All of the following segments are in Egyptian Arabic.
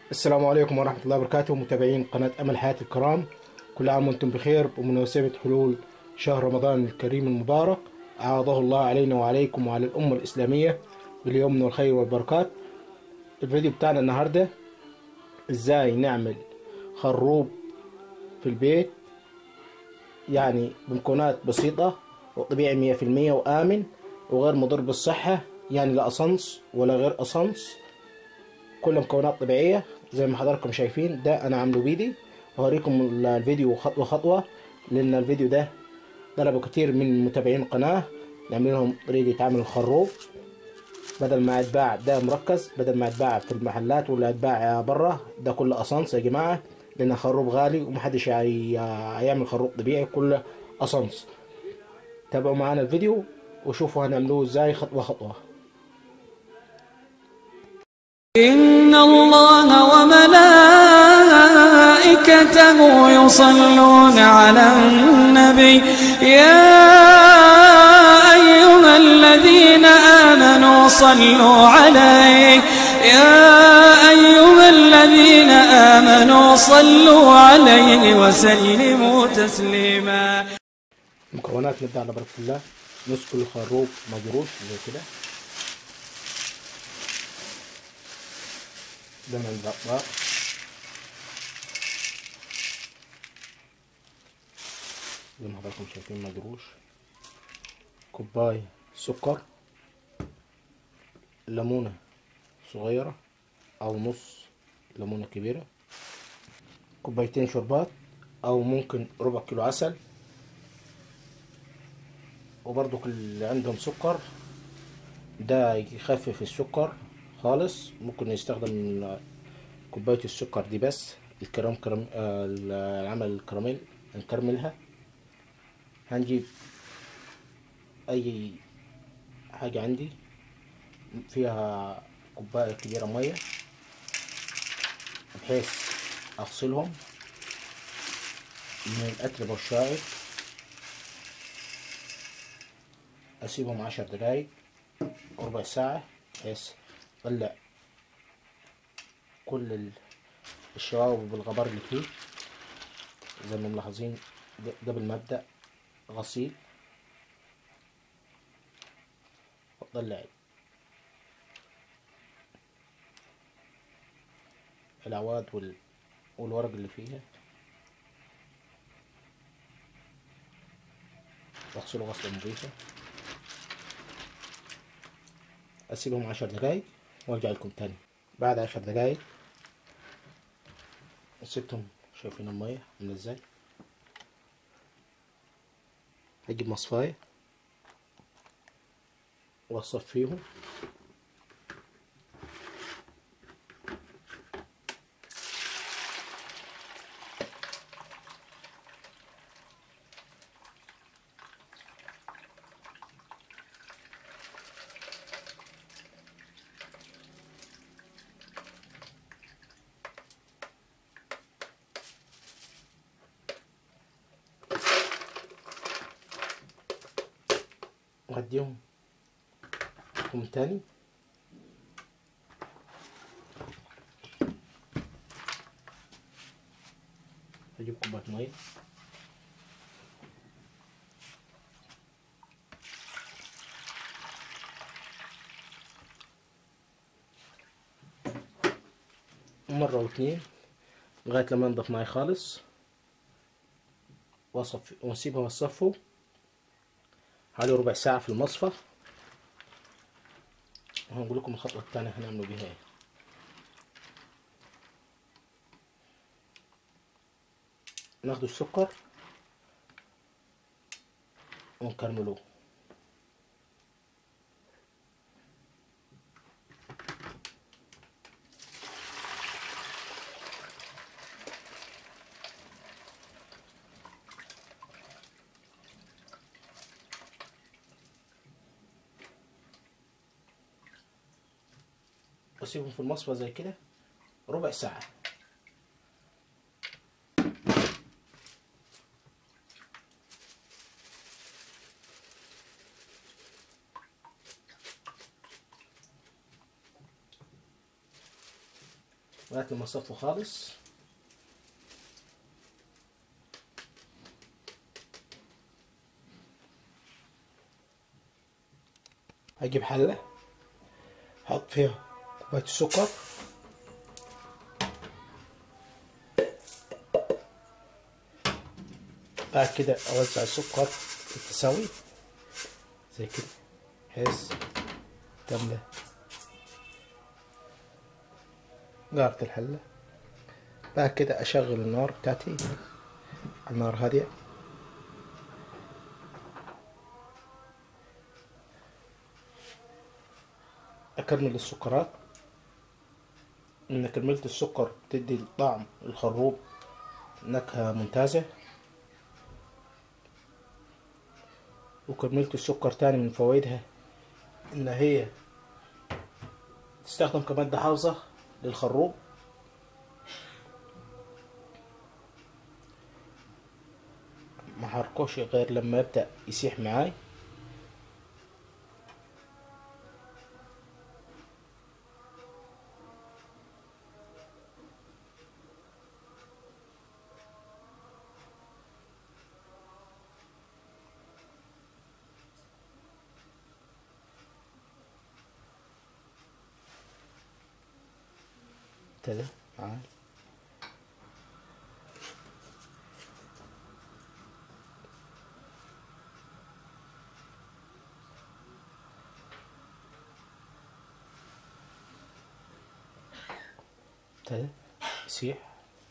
السلام عليكم ورحمة الله وبركاته متابعين قناة أمل حياة الكرام كل عام وأنتم بخير بمناسبة حلول شهر رمضان الكريم المبارك أعاده الله علينا وعليكم وعلى الأمة الإسلامية باليمن والخير والبركات الفيديو بتاعنا النهاردة إزاي نعمل خروب في البيت يعني بمكونات بسيطة وطبيعي مية في المية وآمن وغير مضر بالصحة يعني لا أصنص ولا غير أصنص كل مكونات طبيعية زي ما حضراتكم شايفين ده أنا عامله بيدي وهوريكم الفيديو خطوة خطوة لأن الفيديو ده طلبوا كتير من متابعين القناة نعمل لهم طريقة عمل الخروب بدل ما يتباع ده مركز بدل ما يتباع في المحلات ولا يتباع برا ده كله أصنص يا جماعة لأن خروب غالي ومحدش هيعمل خروب طبيعي كله أصنص تابعوا معانا الفيديو وشوفوا هنعملوه ازاي خطوة خطوة إن الله وملائكته يصلون على النبي يا أيها الذين آمنوا صلوا عليه يا أيها الذين آمنوا صلوا عليه وسلموا تسليما المكونات نبدأ على بركة الله نص كل خروب مجروش زي كده ده من البقباق زي ما حضراتكم شايفين مجروش كوباية سكر ليمونة صغيرة أو نص ليمونة كبيرة كوبايتين شربات أو ممكن ربع كيلو عسل وبرضو اللي عندهم سكر ده يخفف السكر خالص ممكن يستخدم كوباية السكر دي بس الكرام كرام آه العمل الكراميل نكرملها هنجيب اي حاجة عندي فيها كوباية كبيرة مية بحيث اغسلهم من الاتربة والشائب اسيبهم عشر دقايق ربع ساعة بحيث طلع كل الشواوب والغبار اللي فيه زي ما ملاحظين قبل ما ابدا غسيل واطلع العواد وال... والورق اللي فيها واغسله غسلة نظيفة اسيبهم عشر دقايق وارجع لكم تاني بعد عشر دقايق سبتهم شايفين المية عاملة ازاي هجيب مصفاية واصفيهم وهديهم لكم تاني هجيب كوباية مية مرة واتنين لغاية لما ينضف معي خالص واصفي واسيبها واصفه حوالي ربع ساعة في المصفى وهنقول لكم الخطوة الثانية هنعمله بيها ايه ناخد السكر ونكرملوه واسيبهم في المصفى زي كده ربع ساعة لغاية لما يصفوا خالص هجيب حلة احط فيها كوباية السكر بعد كده اوزع السكر بالتساوي زي كده بحيث تملى قارة الحلة بعد كده اشغل النار بتاعتي على النار هادية اكمل السكرات ان كملت السكر بتدي طعم الخروب نكهة ممتازة وكملت السكر تاني من فوائدها ان هي تستخدم كمادة حافظة للخروب ما حركوش غير لما يبدأ يسيح معاي ابتدى معاي ابتدى يسيح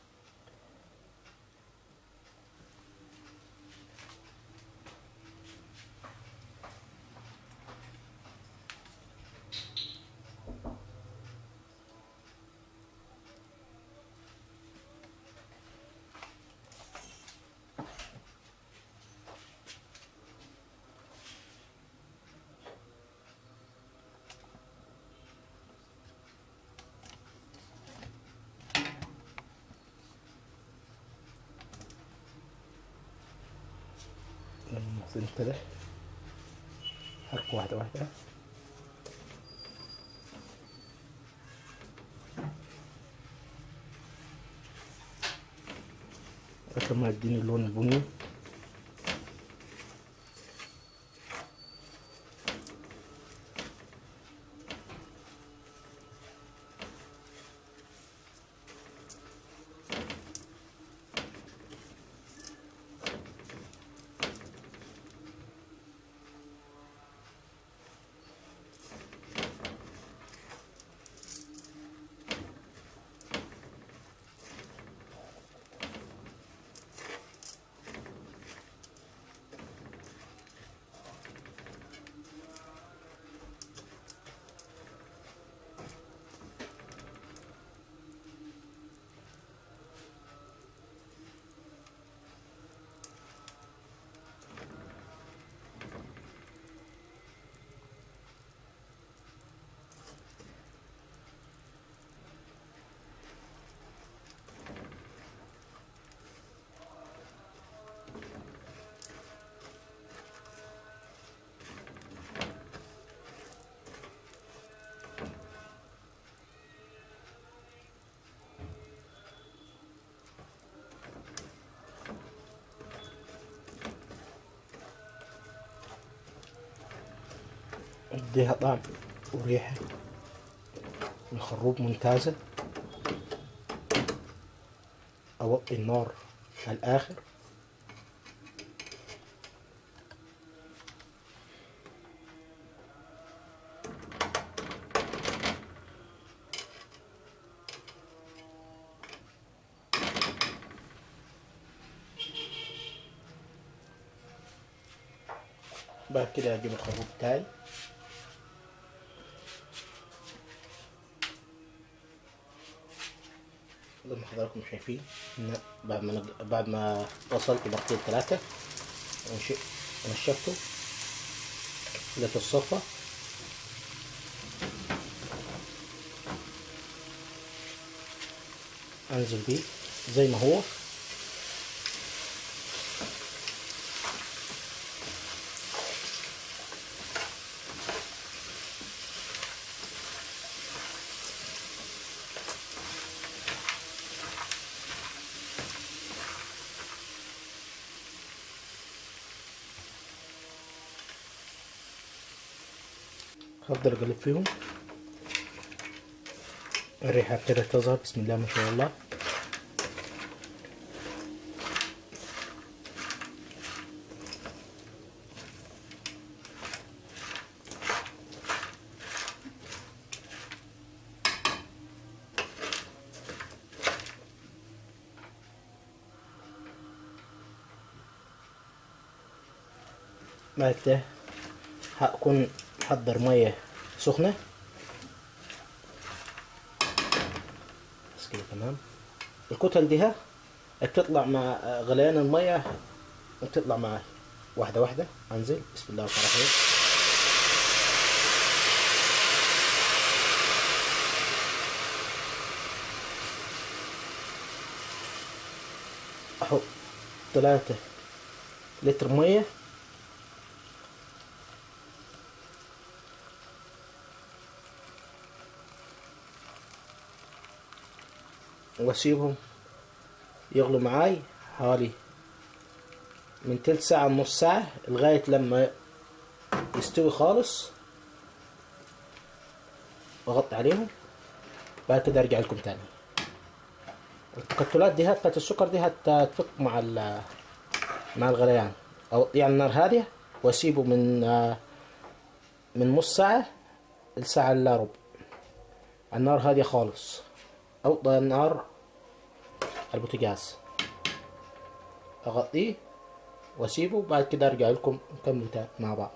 لما يصير ابتدى حركة واحدة واحدة لغاية لما يديني اللون البني اديها طعم وريحة الخروب ممتازة اوطي النار على الاخر بعد كده اجيب الخروب بتاعي زي ما حضراتكم شايفين إن بعد ما نج- بعد ما وصلت مرتين ثلاثة ونش- ونشفته لقيت الصفة انزل بيه زي ما هو هفضل اقلب فيهم الريحة ابتدت تظهر بسم الله ما شاء الله بعد كده هكون محضر مية سخنة بس كده تمام الكتل دي ها بتطلع مع غليان المية بتطلع معاي واحدة واحدة انزل بسم الله الرحمن الرحيم احط ثلاثة لتر مية واسيبهم يغلوا معاي حوالي من تلت ساعة لنص ساعة لغاية لما يستوي خالص واغطي عليهم بعد كده ارجع لكم تاني التكتلات دي بتاعت السكر دي هتفك مع ال مع الغليان اوطيه على النار هادية واسيبه من من نص ساعة لساعة الا ربع على النار هادية خالص اوطي النار البوتاجاز اغطيه واسيبه بعد كده ارجع لكم نكمل تاني مع بعض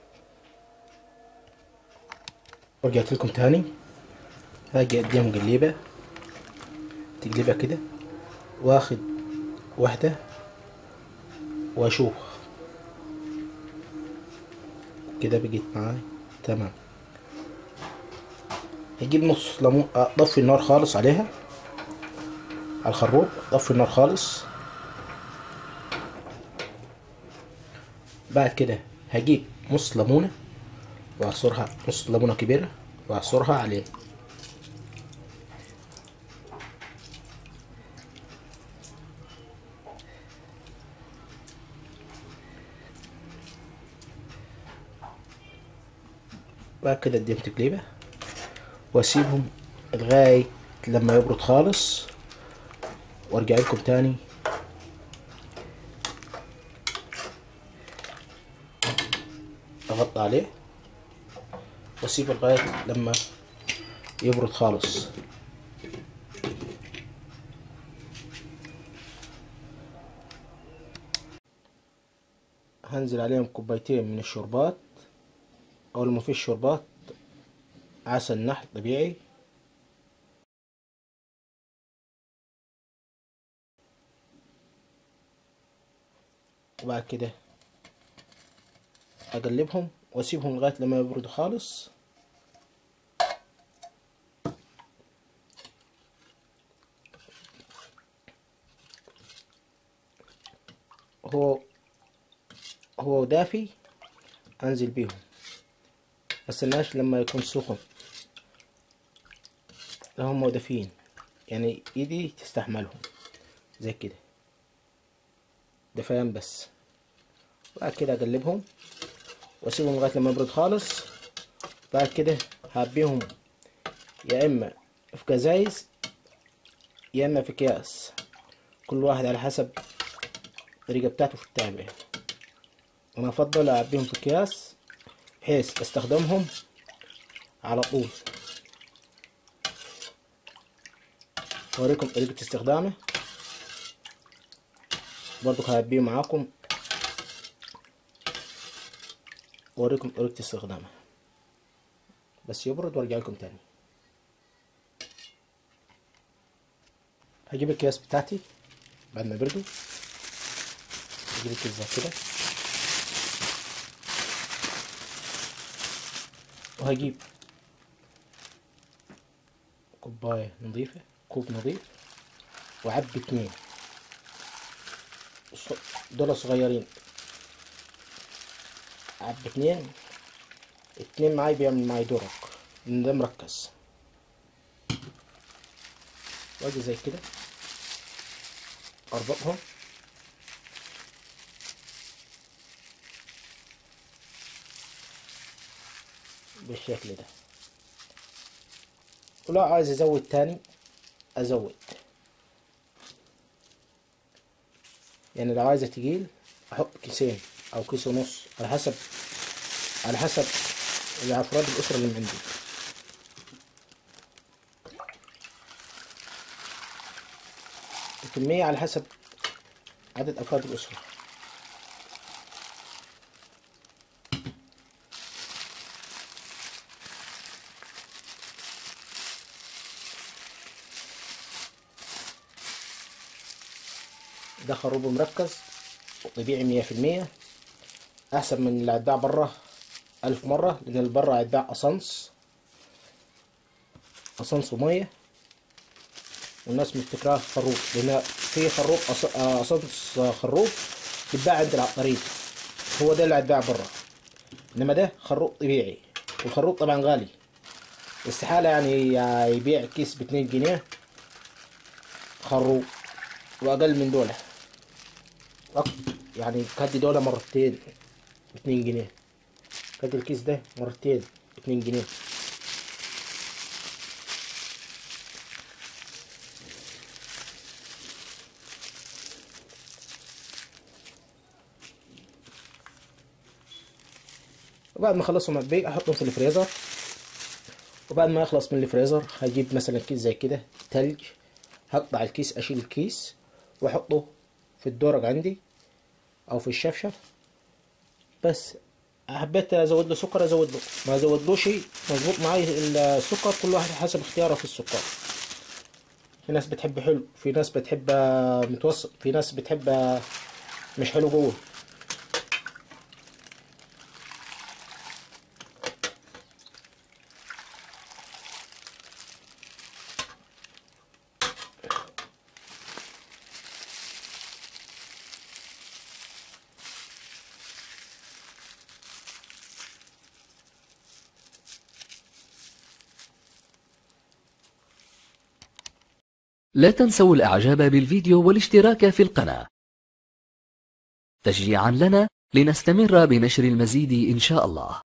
رجعت لكم تاني هاجي اديها مقلبة تقلبها كده واخد واحدة واشوف كده بقيت معاي تمام هجيب نص ليمون اطفي النار خالص عليها على الخروب اطفي النار خالص بعد كده هجيب نص ليمونة واعصرها نص ليمونة كبيرة واعصرها عليه بعد كده اديهم تقليبة واسيبهم لغاية لما يبرد خالص وارجع لكم تاني اغطي عليه واسيبه لغاية لما يبرد خالص هنزل عليهم كوبايتين من الشربات او ما فيش شربات عسل نحل طبيعي وبعد كده اقلبهم واسيبهم لغايه لما يبردوا خالص هو هو دافي انزل بيهم مستناش لما يكون سخن لا هم دافيين يعني ايدي تستحملهم زي كده دفيان بس بعد كده اقلبهم واسيبهم لغايه لما يبرد خالص بعد كده هعبيهم يا اما في كزايز يا اما في اكياس كل واحد على حسب الطريقه بتاعته في التعبئه انا افضل اعبيهم في اكياس بحيث استخدمهم على طول اوريكم طريقه استخدامه برضو هعبيه معاكم واوريكم طريقة استخدامها بس يبرد وارجع لكم تاني هجيب الكياس بتاعتي بعد ما يبردوا هجيب الكيس كده وهجيب كوباية نظيفة كوب نظيف وعبي اتنين دول صغيرين عبي اتنين اتنين معاي بيعمل معاي درج لان ده مركز واجي زي كده اربطهم بالشكل ده ولو عايز ازود تاني ازود يعني لو عايزه تقيل احط كيسين او كيس ونص على حسب على حسب افراد الاسره اللي عندي الكميه على حسب عدد افراد الاسره ده خروب مركز وطبيعي مية في المية أحسن من اللي هيتباع برا ألف مرة لأن اللي برا هيتباع أسانس أسانس ومية والناس مفتكراه خروب لأن في خروب أس- آه، أسانس خروب بيتباع عند العطارين هو ده اللي هيتباع برا إنما ده خروب طبيعي والخروب طبعا غالي استحالة يعني يبيع كيس باتنين جنيه خروب وأقل من دولة أك- يعني كادي دولة مرتين باتنين جنيه كادي الكيس ده مرتين باتنين جنيه وبعد ما اخلصهم على البيت احطهم في الفريزر وبعد ما يخلص من الفريزر هجيب مثلا كيس زي كده تلج هقطع الكيس اشيل الكيس واحطه في الدورق عندي او في الشفشف بس حبيت ازود له سكر ازود له ما ازودلوش مظبوط معاي السكر كل واحد حسب اختياره في السكر في ناس بتحب حلو في ناس بتحب متوسط في ناس بتحب مش حلو جوه لا تنسوا الاعجاب بالفيديو والاشتراك في القناة تشجيعا لنا لنستمر بنشر المزيد ان شاء الله